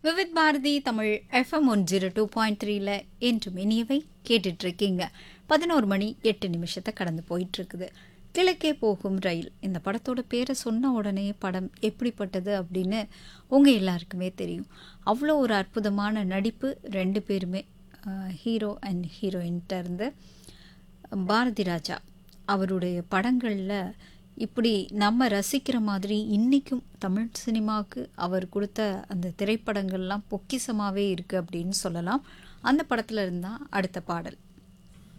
Vividh Bharati Tamil FM one zero two point த்ரீல என்றும் இனியவை கேட்டுட்டு இருக்கீங்க பதினோரு மணி எட்டு நிமிஷத்தை கடந்து போயிட்டு இருக்குது கிழக்கே போகும் ரயில் இந்த படத்தோட பேரை சொன்ன உடனே படம் எப்படிப்பட்டது அப்படின்னு உங்கள் எல்லாருக்குமே தெரியும் அவ்வளோ ஒரு அற்புதமான நடிப்பு ரெண்டு பேருமே ஹீரோ அண்ட் ஹீரோயின்ட்ட இருந்து பாரதி ராஜா அவருடைய படங்களில் இப்படி நம்ம ரசிக்கிற மாதிரி இன்றைக்கும் தமிழ் சினிமாவுக்கு அவர் கொடுத்த அந்த திரைப்படங்கள்லாம் பொக்கிசமாகவே இருக்குது அப்படின்னு சொல்லலாம் அந்த படத்தில் இருந்தால் அடுத்த பாடல்